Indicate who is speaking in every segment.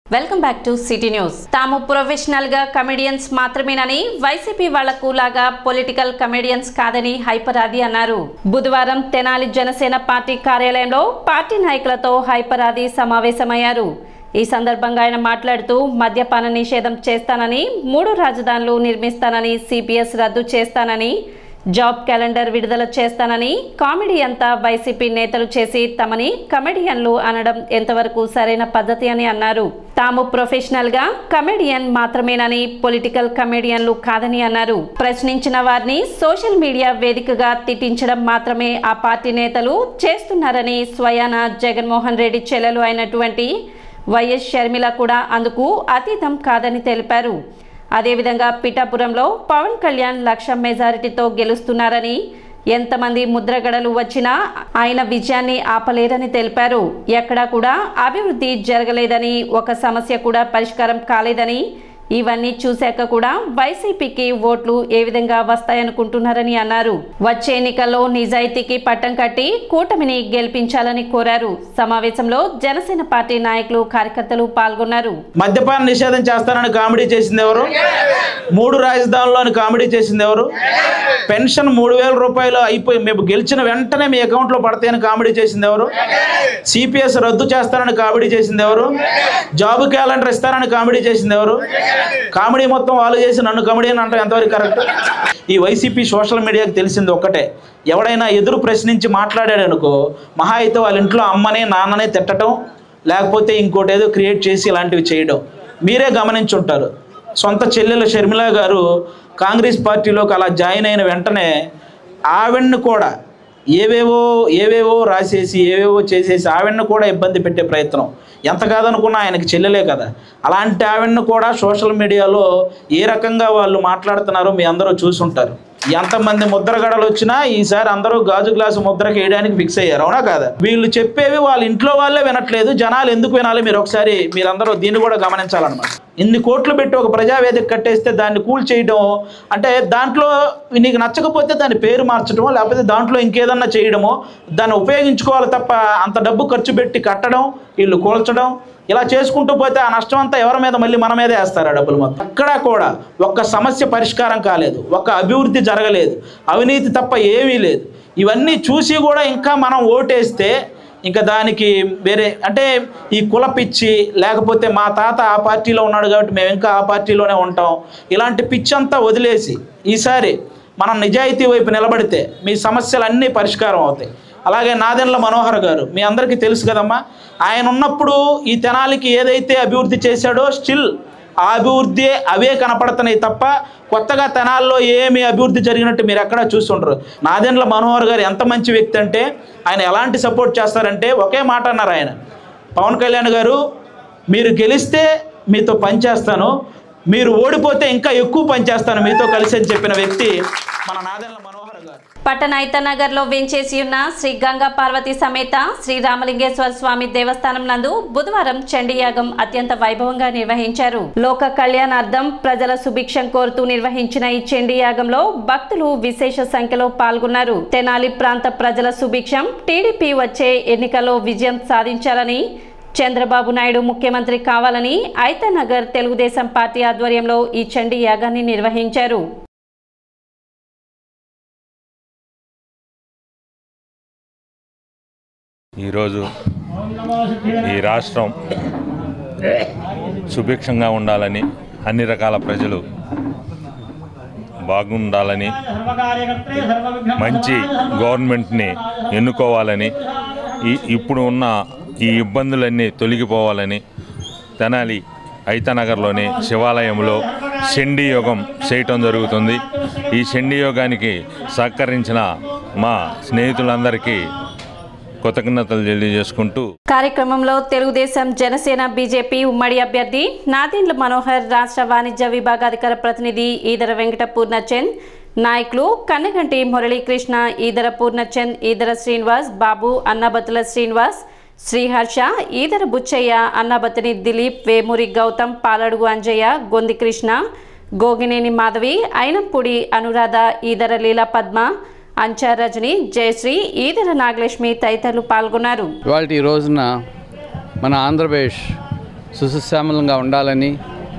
Speaker 1: Welcome back to city news తాము professional గా comedians మాత్రమేనని వైసీపీ వాళ్లకు లాగా పొలిటికల్ కమెడియన్స్ కాదని హైపరాది అన్నారు బుధవారం తెనాలి జనసేన పార్టీ కార్యాలయంలో పార్టీ నాయకులతో హైపరాది సమావేశమయ్యారు ఈ సందర్భంగా ఆయన మాట్లాడుతూ మద్యపాన నిషేధం చేస్తానని మూడు రాజధానులు నిర్మిస్తానని సిపిఎస్ రద్దు చేస్తానని జాబ్ క్యాలెండర్ విడుదల చేస్తానని కామెడీ అంతా వైసీపీ నేతలు చేసి తమని కమెడియన్లు అనడం ఎంతవరకు సరైన పద్ధతి అని అన్నారు తాము ప్రొఫెషనల్ గా కమెడియన్ మాత్రమేనని పొలిటికల్ కమెడియన్లు కాదని అన్నారు ప్రశ్నించిన వారిని సోషల్ మీడియా వేదికగా తిట్టించడం మాత్రమే ఆ పార్టీ నేతలు చేస్తున్నారని స్వయాన జగన్మోహన్ రెడ్డి చెల్లెలు అయినటువంటి వైఎస్ షర్మిల కూడా అందుకు అతీతం కాదని తెలిపారు అదేవిధంగా పిఠాపురంలో పవన్ కళ్యాణ్ లక్ష మెజారిటీతో గెలుస్తున్నారని ఎంతమంది ముద్రగడలు వచ్చినా ఆయన విజయాన్ని ఆపలేరని తెలిపారు ఎక్కడా కూడా అభివృద్ధి జరగలేదని ఒక సమస్య కూడా పరిష్కారం కాలేదని ఇవన్నీ చూశాక కూడా వైసీపీకి ఓట్లు ఏ విధంగా వస్తాయనుకుంటున్నారని అన్నారు వచ్చే ఎన్నికల్లో నిజాయితీకి పట్టం కట్టి కూటమిని గెలిపించాలని కోరారు సమావేశంలో జనసేన పార్టీ నాయకులు కార్యకర్తలు పాల్గొన్నారు
Speaker 2: మద్యపాన నిషేధం చేస్తానని కామెడీ చేసింది ఎవరు మూడు రాజధానుల్లోని కామెడీ చేసింది ఎవరు పెన్షన్ మూడు వేల రూపాయలు అయిపోయి మేము గెలిచిన వెంటనే మీ అకౌంట్లో పడతాయని కామెడీ చేసింది ఎవరు సిపిఎస్ రద్దు చేస్తానని కామెడీ చేసింది ఎవరు జాబ్ క్యాలెండర్ ఇస్తానని కామెడీ చేసింది ఎవరు కామెడీ మొత్తం వాళ్ళు చేసి నన్ను కామెడీ అని అంటే ఎంతవరకు కరెక్ట్ ఈ వైసీపీ సోషల్ మీడియాకి తెలిసింది ఒక్కటే ఎవడైనా ఎదురు ప్రశ్నించి మాట్లాడాడు అనుకో మహా అయితే వాళ్ళ ఇంట్లో అమ్మనే నాన్ననే తిట్టడం లేకపోతే ఇంకోటి ఏదో క్రియేట్ చేసి ఇలాంటివి చేయడం మీరే గమనించుంటారు సొంత చెల్లెలు షర్మిల గారు కాంగ్రెస్ పార్టీలోకి అలా జాయిన్ అయిన వెంటనే ఆవిడ్ని కూడా ఏవేవో ఏవేవో రాసేసి ఏవేవో చేసేసి ఆవిడ్ని కూడా ఇబ్బంది పెట్టే ప్రయత్నం ఎంత కాదనుకున్నా ఆయనకి చెల్లెలే కదా అలాంటి ఆవిడ్ని కూడా సోషల్ మీడియాలో ఏ రకంగా వాళ్ళు మాట్లాడుతున్నారో మీ అందరూ చూసుంటారు ఎంతమంది ముద్రగడలు వచ్చినా ఈసారి అందరూ గాజు గ్లాసు ముద్రకి వేయడానికి ఫిక్స్ అయ్యారు అవునా కాదా వీళ్ళు చెప్పేవి వాళ్ళ ఇంట్లో వాళ్ళే వినట్లేదు జనాలు ఎందుకు వినాలి మీరు ఒకసారి మీరందరూ దీన్ని కూడా గమనించాలన్నమాట ఇన్ని కోట్లు పెట్టి ఒక ప్రజావేదిక కట్టేస్తే దాన్ని కూల్ చేయడం అంటే దాంట్లో నీకు నచ్చకపోతే దాని పేరు మార్చడమో లేకపోతే దాంట్లో ఇంకేదన్నా చేయడమో దాన్ని ఉపయోగించుకోవాలి తప్ప అంత డబ్బు ఖర్చు పెట్టి కట్టడం వీళ్ళు కూల్చడం ఇలా చేసుకుంటూ పోతే ఆ నష్టం అంతా ఎవరి మీద మళ్ళీ మన మీదే వేస్తారు ఆ డబ్బులు మొత్తం ఎక్కడా కూడా ఒక్క సమస్య పరిష్కారం కాలేదు ఒక్క అభివృద్ధి జరగలేదు అవినీతి తప్ప ఏమీ లేదు ఇవన్నీ చూసి కూడా ఇంకా మనం ఓటేస్తే ఇంకా దానికి వేరే అంటే ఈ కుల పిచ్చి లేకపోతే మా తాత ఆ పార్టీలో ఉన్నాడు కాబట్టి మేము ఇంకా ఆ పార్టీలోనే ఉంటాం ఇలాంటి పిచ్చి అంతా వదిలేసి ఈసారి మనం నిజాయితీ వైపు నిలబడితే మీ సమస్యలన్నీ పరిష్కారం అవుతాయి అలాగే నాదెండ్ల మనోహర్ గారు మీ అందరికీ తెలుసు కదమ్మా ఆయన ఉన్నప్పుడు ఈ తెనాలికి ఏదైతే అభివృద్ధి చేశాడో స్టిల్ ఆ అభివృద్ధి అవే కనపడుతున్నాయి తప్ప కొత్తగా తెనాల్లో ఏమి అభివృద్ధి జరిగినట్టు మీరు ఎక్కడా చూస్తుండరు నాదెండ్ల మనోహర్ గారు ఎంత మంచి వ్యక్తి అంటే ఆయన ఎలాంటి సపోర్ట్ చేస్తారంటే ఒకే మాట అన్నారు ఆయన పవన్ కళ్యాణ్ గారు మీరు గెలిస్తే మీతో పనిచేస్తాను మీరు ఓడిపోతే ఇంకా ఎక్కువ పనిచేస్తాను మీతో కలిసి అని చెప్పిన వ్యక్తి మన నాదెండ్ల మనోహర్ గారు
Speaker 1: పట్టణ నగర్లో వెంచేసి ఉన్న శ్రీ గంగా పార్వతి సమేత శ్రీ రామలింగేశ్వర స్వామి దేవస్థానం నందు బుధవారం చండీయాగం అత్యంత వైభవంగా నిర్వహించారు లోక కళ్యాణార్థం ప్రజల సుభిక్షం కోరుతూ నిర్వహించిన ఈ చండీయాగంలో భక్తులు విశేష సంఖ్యలో పాల్గొన్నారు తెనాలి ప్రాంత ప్రజల సుభిక్షం టీడీపీ వచ్చే ఎన్నికల్లో విజయం సాధించాలని చంద్రబాబు నాయుడు ముఖ్యమంత్రి కావాలని ఐతనగర్ తెలుగుదేశం పార్టీ ఆధ్వర్యంలో ఈ చండీ యాగాన్ని నిర్వహించారు
Speaker 3: ఈరోజు ఈ రాష్ట్రం సుభిక్షంగా ఉండాలని అన్ని రకాల ప్రజలు బాగుండాలని మంచి గవర్నమెంట్ని ఎన్నుకోవాలని ఈ ఇప్పుడు ఉన్న ఈ ఇబ్బందులన్నీ తొలగిపోవాలని తెనాలి ఐతనగర్లోని శివాలయంలో షండి యోగం చేయటం జరుగుతుంది ఈ షండి యోగానికి సహకరించిన మా స్నేహితులందరికీ కృతజ్ఞతలు తెలియజేసుకుంటూ
Speaker 1: కార్యక్రమంలో తెలుగుదేశం జనసేన బీజేపీ ఉమ్మడి అభ్యర్థి నాదెండ్ల మనోహర్ రాష్ట్ర వాణిజ్య విభాగాధికార ప్రతినిధి ఈదర వెంకట పూర్ణచంద్ నాయకులు కన్నగంటి మురళీకృష్ణ ఈదర పూర్ణచంద్ ఈదర శ్రీనివాస్ బాబు అన్నబతుల శ్రీనివాస్ శ్రీహర్ష ఈదర బుచ్చయ్య అన్నబతిని దిలీప్ వేమూరి గౌతమ్ పాలడుగు అంజయ్య గొంది కృష్ణ గోగినేని మాధవి అయినంపూడి అనురాధ ఈదర లీలా పద్మ అంచా రజని జయశ్రీ ఈదర నాగలక్ష్మి తదితరులు పాల్గొన్నారు
Speaker 4: ఇవాళ ఈ రోజున మన ఆంధ్రప్రదేశ్ సుశశ్యామలంగా ఉండాలని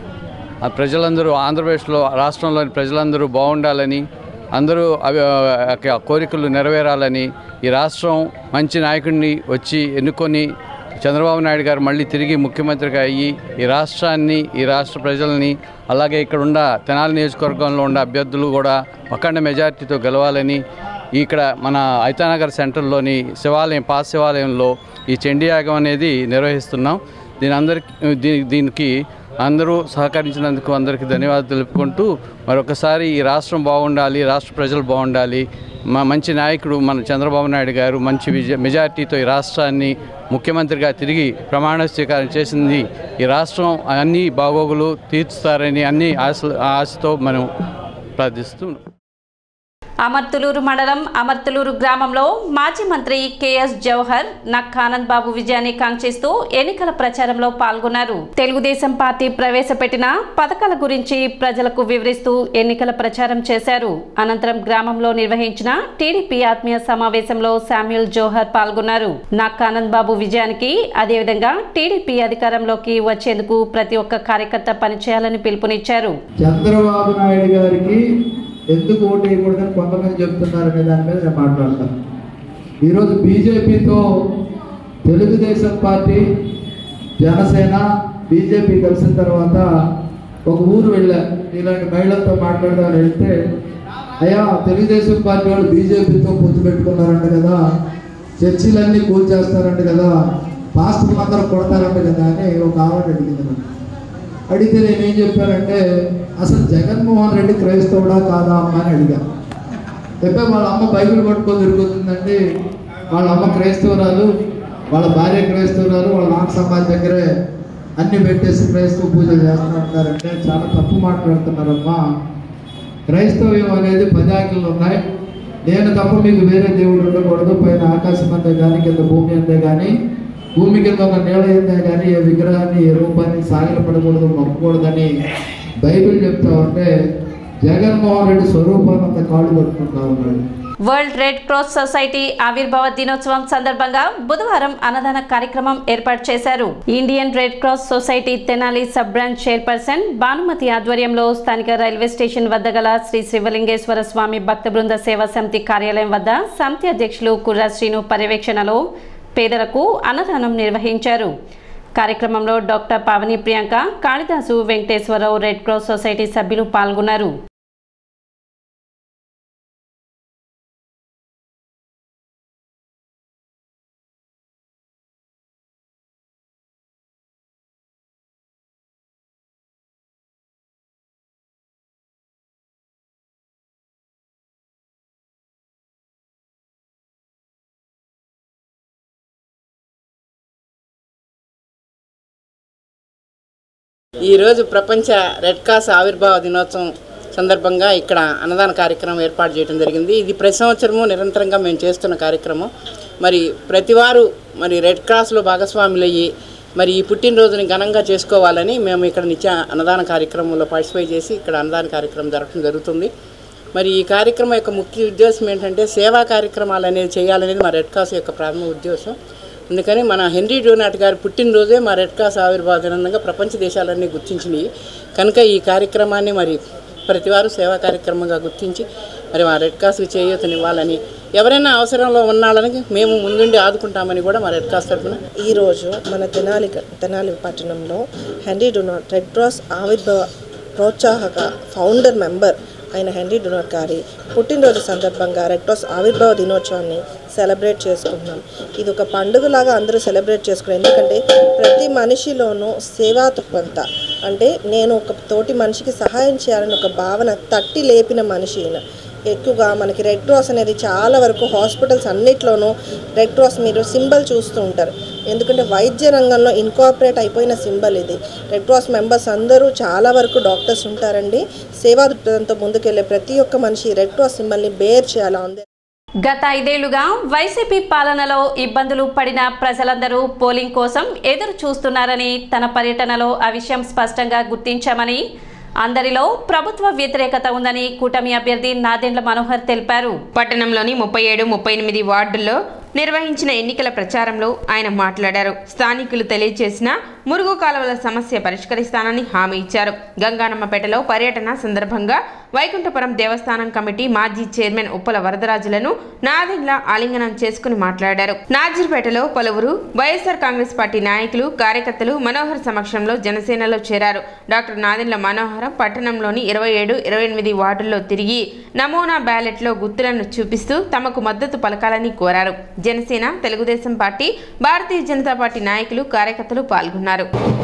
Speaker 4: ఆ ప్రజలందరూ ఆంధ్రప్రదేశ్లో రాష్ట్రంలోని ప్రజలందరూ బాగుండాలని అందరూ అవి ఆ కోరికలు నెరవేరాలని ఈ రాష్ట్రం మంచి నాయకుడిని వచ్చి ఎన్నుకొని చంద్రబాబు నాయుడు గారు మళ్ళీ తిరిగి ముఖ్యమంత్రిగా అయ్యి ఈ రాష్ట్రాన్ని ఈ రాష్ట్ర ప్రజల్ని అలాగే ఇక్కడ ఉన్న తెనాలి నియోజకవర్గంలో ఉన్న అభ్యర్థులు కూడా అఖండ మెజార్టీతో గెలవాలని ఇక్కడ మన ఐతానగర్ సెంటర్లోని శివాలయం పాత శివాలయంలో ఈ చండీయాగం అనేది నిర్వహిస్తున్నాం దీని అందరికి దీ- దీనికి అందరూ సహకరించినందుకు అందరికీ ధన్యవాదాలు తెలుపుకుంటూ మరొకసారి ఈ రాష్ట్రం బాగుండాలి రాష్ట్ర ప్రజలు బాగుండాలి మా మంచి నాయకుడు మన చంద్రబాబు నాయుడు గారు మంచి విజయ మెజార్టీతో ఈ రాష్ట్రాన్ని ముఖ్యమంత్రిగా తిరిగి ప్రమాణ స్వీకారం చేసింది ఈ రాష్ట్రం అన్ని బాగోగులు తీర్చుతారని అన్ని ఆశ ఆశతో మనం ప్రార్థిస్తూ
Speaker 1: అమర్తులూరు మండలం అమర్తులూరు గ్రామంలో మాజీ మంత్రి కెఎస్ జవహర్ నక్ ఆనంద్ బాబు విజయాన్ని కాంక్షిస్తూ ఎన్నికల ప్రచారంలో పాల్గొన్నారు తెలుగుదేశం పార్టీ ప్రవేశపెట్టిన పథకాల గురించి ప్రజలకు వివరిస్తూ ఎన్నికల ప్రచారం చేశారు అనంతరం గ్రామంలో నిర్వహించిన టీడీపీ ఆత్మీయ సమావేశంలో శామ్యుల్ జోహర్ పాల్గొన్నారు నక్ ఆనంద్ బాబు విజయానికి అదేవిధంగా టీడీపీ అధికారంలోకి వచ్చేందుకు ప్రతి ఒక్క కార్యకర్త పనిచేయాలని పిలుపునిచ్చారు
Speaker 5: చంద్రబాబు నాయుడు గారికి ఎందుకు ఓటు వేయకూడదని కొంతమంది చెప్తున్నారనే దాని మీద నేను మాట్లాడతాను ఈరోజు బీజేపీతో తెలుగుదేశం పార్టీ జనసేన బీజేపీ కలిసిన తర్వాత ఒక ఊరు వెళ్ళా ఇలాంటి మహిళలతో మాట్లాడదామని వెళ్తే అయ్యా తెలుగుదేశం పార్టీ వాళ్ళు బీజేపీతో పొత్తు పెట్టుకున్నారంట కదా చర్చిలన్నీ కూల్చేస్తారంట కదా పాస్టర్లు అందరూ కొడతారంట కదా అని ఒక ఆవిడ అడిగింది నన్ను. అడిగితే నేను ఏం చెప్పానంటే అసలు జగన్మోహన్ రెడ్డి క్రైస్తవుడా కాదా అమ్మ అని అడిగా చెప్పే వాళ్ళ అమ్మ బైబిల్ పట్టుకొని తిరుగుతుందండి వాళ్ళ అమ్మ క్రైస్తవురాలు వాళ్ళ భార్య క్రైస్తవురాలు వాళ్ళ నాన్న సమాజ్ దగ్గరే అన్ని పెట్టేసి క్రైస్తవ పూజలు చేస్తూ ఉంటారంటే చాలా తప్పు మాట్లాడుతున్నారమ్మా క్రైస్తవ్యం అనేది పది ఆజ్ఞలు ఉన్నాయి నేను తప్ప మీకు వేరే దేవుడు ఉండకూడదు పైన ఆకాశం అంతే కానీ కింద భూమి అంతే కానీ భూమి కింద ఒక నీళ్ళ అంతే కానీ ఏ విగ్రహాన్ని ఏ రూపాన్ని సాగిలపడకూడదు మొక్కకూడదని బైబిల్ చెప్తా ఉంటే జగన్మోహన్ రెడ్డి స్వరూపాన్ని అంత కాళ్ళు పట్టుకుంటా ఉన్నాడు
Speaker 1: వరల్డ్ రెడ్ క్రాస్ సొసైటీ ఆవిర్భావ దినోత్సవం సందర్భంగా బుధవారం అన్నదాన కార్యక్రమం ఏర్పాటు చేశారు Indian red cross society Tenali sub branch chairperson Bhanumathi ఆధ్వర్యంలో స్థానిక రైల్వే స్టేషన్ వద్ద గల శ్రీ శివలింగేశ్వర స్వామి భక్త బృంద సేవా సమితి కార్యాలయం వద్ద సమితి అధ్యక్షులు కుర్రా శ్రీను పర్యవేక్షణలో పేదలకు అన్నదానం నిర్వహించారు కార్యక్రమంలో doctor Pavani Priyanka Kalidasu Venkateswara Rao red cross society సభ్యులు పాల్గొన్నారు
Speaker 6: ఈరోజు ప్రపంచ రెడ్ క్రాస్ ఆవిర్భావ దినోత్సవం సందర్భంగా ఇక్కడ అన్నదాన కార్యక్రమం ఏర్పాటు చేయడం జరిగింది ఇది ప్రతి సంవత్సరము నిరంతరంగా మేము చేస్తున్న కార్యక్రమం మరి ప్రతివారు మరి రెడ్ క్రాస్లో భాగస్వాములయ్యి మరి ఈ పుట్టినరోజుని ఘనంగా చేసుకోవాలని మేము ఇక్కడ నిత్య అన్నదాన కార్యక్రమంలో పార్టిసిపేట్ చేసి ఇక్కడ అన్నదాన కార్యక్రమం జరగడం జరుగుతుంది మరి ఈ కార్యక్రమం యొక్క ముఖ్య ఉద్దేశం ఏంటంటే సేవా కార్యక్రమాలు అనేది చేయాలనేది మా రెడ్ క్రాస్ యొక్క ప్రాథమిక ఉద్దేశం అందుకని మన హెన్రీ డోనాట్ గారి పుట్టినరోజే మా రెడ్ క్రాస్ ఆవిర్భావ దినంగా ప్రపంచ దేశాలన్నీ గుర్తించినాయి కనుక ఈ కార్యక్రమాన్ని మరి ప్రతివారు సేవా కార్యక్రమంగా గుర్తించి మరి మా రెడ్ క్రాస్కి చేయూతనివ్వాలని ఎవరైనా అవసరంలో ఉన్నాళ్ళని మేము ముందుండి ఆదుకుంటామని కూడా మా రెడ్ క్రాస్ తరఫున
Speaker 7: ఈరోజు మన తెనాలి తెనాలి పట్టణంలో హెన్రీ డొనాట్ రెడ్ క్రాస్ ఆవిర్భావ ప్రోత్సాహక ఫౌండర్ మెంబర్ అయిన హెన్రీ డొనాట్ గారి పుట్టినరోజు సందర్భంగా రెడ్ క్రాస్ ఆవిర్భావ దినోత్సవాన్ని సెలబ్రేట్ చేసుకుంటున్నాం ఇది ఒక పండుగలాగా అందరూ సెలబ్రేట్ చేసుకున్నాం ఎందుకంటే ప్రతి మనిషిలోనూ సేవా తత్వంత అంటే నేను ఒక తోటి మనిషికి సహాయం చేయాలని ఒక భావన తట్టి లేపిన మనిషి ఈయన ఎక్కువగా మనకి రెడ్ క్రాస్ అనేది చాలా వరకు హాస్పిటల్స్ అన్నిట్లోనూ రెడ్ క్రాస్ మీరు సింబల్ చూస్తూ ఉంటారు ఎందుకంటే వైద్య రంగంలో ఇన్కార్పొరేట్ అయిపోయిన సింబల్ ఇది రెడ్ క్రాస్ మెంబర్స్ అందరూ చాలా వరకు డాక్టర్స్ ఉంటారండి సేవా దృక్పథంతో ముందుకెళ్ళే ప్రతి ఒక్క మనిషి రెడ్ క్రాస్ సింబల్ని బేర్ చేయాలి ఆన్
Speaker 1: గత ఐదేళ్లుగా వైసీపీ పాలనలో ఇబ్బందులు పడిన ప్రజలందరూ పోలింగ్ కోసం ఎదురు చూస్తున్నారని తన పర్యటనలో ఆ విషయం స్పష్టంగా గుర్తించామని అందరిలో ప్రభుత్వ వ్యతిరేకత ఉందని కూటమి అభ్యర్థి నాదెండ్ల మనోహర్ తెలిపారు
Speaker 8: పట్టణంలోని ముప్పై ఏడు ముప్పై ఎనిమిది వార్డుల్లో నిర్వహించిన ఎన్నికల ప్రచారంలో ఆయన మాట్లాడారు స్థానికులు తెలియజేసిన మురుగు కాలువల సమస్య పరిష్కరిస్తానని హామీ ఇచ్చారు గంగానమ్మపేటలో పర్యటన సందర్భంగా వైకుంఠపురం దేవస్థానం కమిటీ మాజీ చైర్మన్ ఉప్పల వరదరాజులను నాదెండ్ల ఆలింగనం చేసుకుని మాట్లాడారు నాజీర్పేటలో పలువురు వైఎస్ఆర్ కాంగ్రెస్ పార్టీ నాయకులు కార్యకర్తలు మనోహర్ సమక్షంలో జనసేనలో చేరారు డాక్టర్ నాదెండ్ల మనోహరం పట్టణంలోని ఇరవై ఏడు ఇరవై ఎనిమిది వార్డుల్లో తిరిగి నమూనా బ్యాలెట్లో గుర్తులను చూపిస్తూ తమకు మద్దతు పలకాలని కోరారు జనసేన తెలుగుదేశం పార్టీ భారతీయ జనతా పార్టీ నాయకులు కార్యకర్తలు పాల్గొన్నారు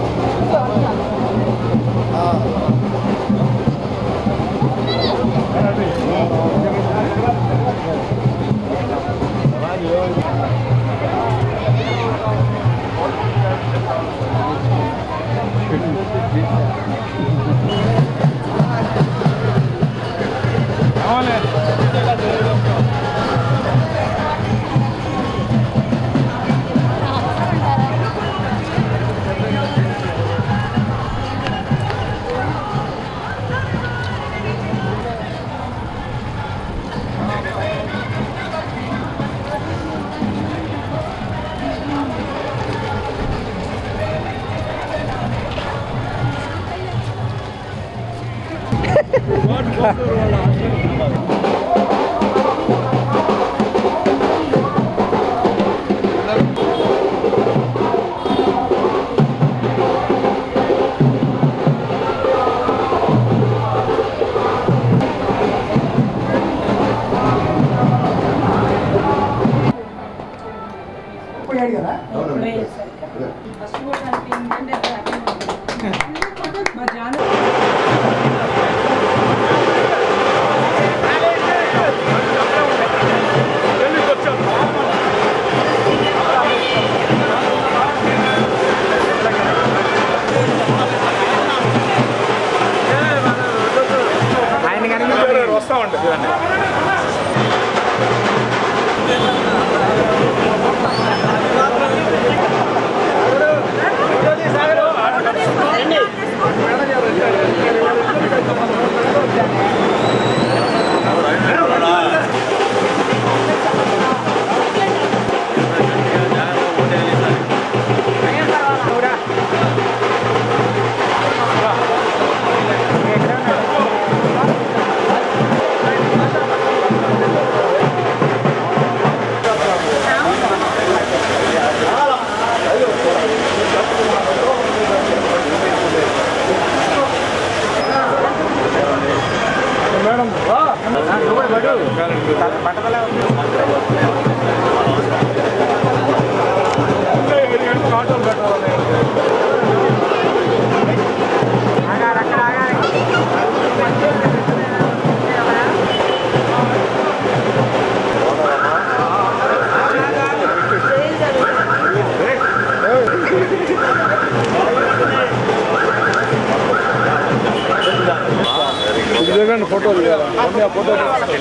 Speaker 9: photo Ramya photo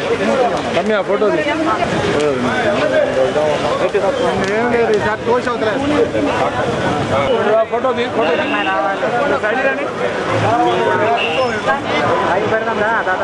Speaker 9: Ramya photo ఏం లేదు సార్ తోసి అవుతలే ఫోటో తీ ఫోటో పెడదాం రా దాదా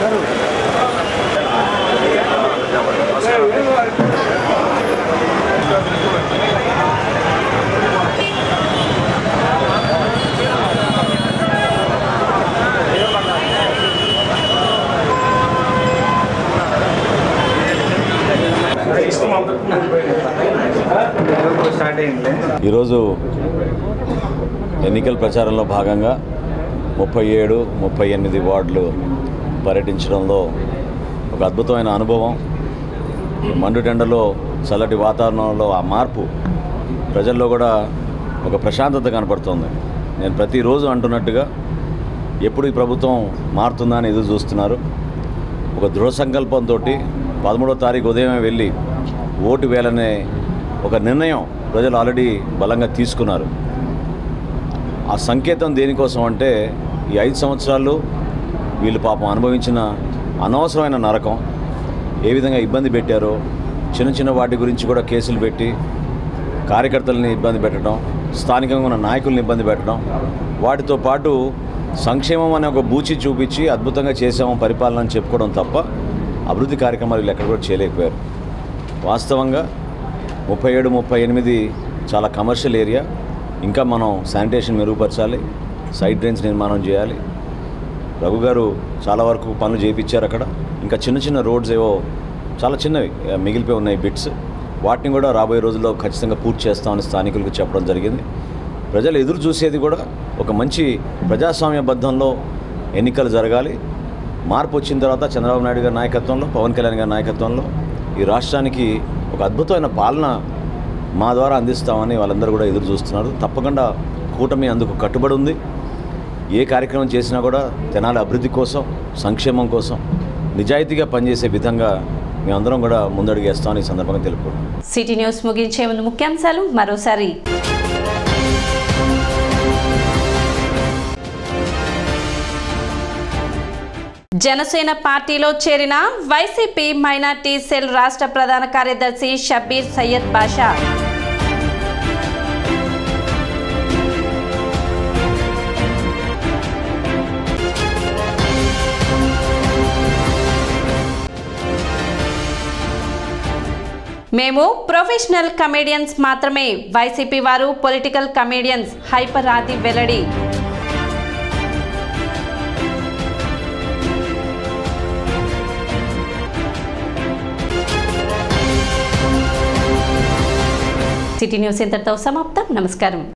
Speaker 10: ఈరోజు ఎన్నికల ప్రచారంలో భాగంగా ముప్పై ఏడు ముప్పై ఎనిమిది వార్డులు పర్యటించడంలో ఒక అద్భుతమైన అనుభవం మండుటెండలో చల్లటి వాతావరణంలో ఆ మార్పు ప్రజల్లో కూడా ఒక ప్రశాంతత కనపడుతుంది నేను ప్రతిరోజు అంటున్నట్టుగా ఎప్పుడు ఈ ప్రభుత్వం మారుతుందా అని ఎదురు చూస్తున్నారు ఒక దృఢ సంకల్పంతో పదమూడో తారీఖు ఉదయమే వెళ్ళి ఓటు వేయాలనే ఒక నిర్ణయం ప్రజలు ఆల్రెడీ బలంగా తీసుకున్నారు ఆ సంకేతం దేనికోసం అంటే ఈ ఐదు సంవత్సరాలు వీళ్ళు పాపం అనుభవించిన అనవసరమైన నరకం ఏ విధంగా ఇబ్బంది పెట్టారో చిన్న చిన్న వాటి గురించి కూడా కేసులు పెట్టి కార్యకర్తలని ఇబ్బంది పెట్టడం స్థానికంగా ఉన్న నాయకుల్ని ఇబ్బంది పెట్టడం వాటితో పాటు సంక్షేమం అనే ఒక బూచి చూపించి అద్భుతంగా చేసాము పరిపాలన అని చెప్పుకోవడం తప్ప అభివృద్ధి కార్యక్రమాలు వీళ్ళు ఎక్కడ కూడా చేయలేకపోయారు వాస్తవంగా ముప్పై ఏడు ముప్పై ఎనిమిది చాలా కమర్షియల్ ఏరియా ఇంకా మనం శానిటేషన్ మెరుగుపరచాలి సైడ్ డ్రైన్స్ నిర్మాణం చేయాలి రఘు గారు చాలా వరకు పనులు చేయించారు అక్కడ ఇంకా చిన్న చిన్న రోడ్స్ ఏవో చాలా చిన్నవి ఆ, మిగిలిపోయి ఉన్నాయి బిట్స్ వాటిని కూడా రాబోయే రోజుల్లో ఖచ్చితంగా పూర్తి చేస్తామని స్థానికులకు చెప్పడం జరిగింది ప్రజలు ఎదురు చూసేది కూడా ఒక మంచి ప్రజాస్వామ్యబద్ధంలో ఎన్నికలు జరగాలి మార్పు వచ్చిన తర్వాత చంద్రబాబు నాయుడు గారి నాయకత్వంలో పవన్ కళ్యాణ్ గారి నాయకత్వంలో ఈ రాష్ట్రానికి ఒక అద్భుతమైన పాలన మా ద్వారా అందిస్తామని వాళ్ళందరూ కూడా ఎదురు చూస్తున్నారు తప్పకుండా కూటమి అందుకు కట్టుబడి ఉంది ఏ కార్యక్రమం చేసినా కూడా తెనాలి అభివృద్ధి కోసం సంక్షేమం కోసం నిజాయితీగా పనిచేసే విధంగా మేమందరం కూడా ముందడుగేస్తామని ఈ సందర్భంగా తెలుపుకుంటున్నాం
Speaker 1: సిటీ న్యూస్ ముగించే ముందు ముఖ్యాంశాలు మరోసారి జనసేన పార్టీలో చేరిన వైసీపీ మైనార్టీ సెల్ రాష్ట్ర ప్రధాన కార్యదర్శి షబ్బీర్ సయ్యద్ బాషా మేము ప్రొఫెషనల్ కమేడియన్స్ మాత్రమే వైసీపీ వారు పొలిటికల్ కమేడియన్స్ హైపర్ ఆది వెల్లడి సిటీ న్యూస్ ఇంతటితో సమాప్తం నమస్కారం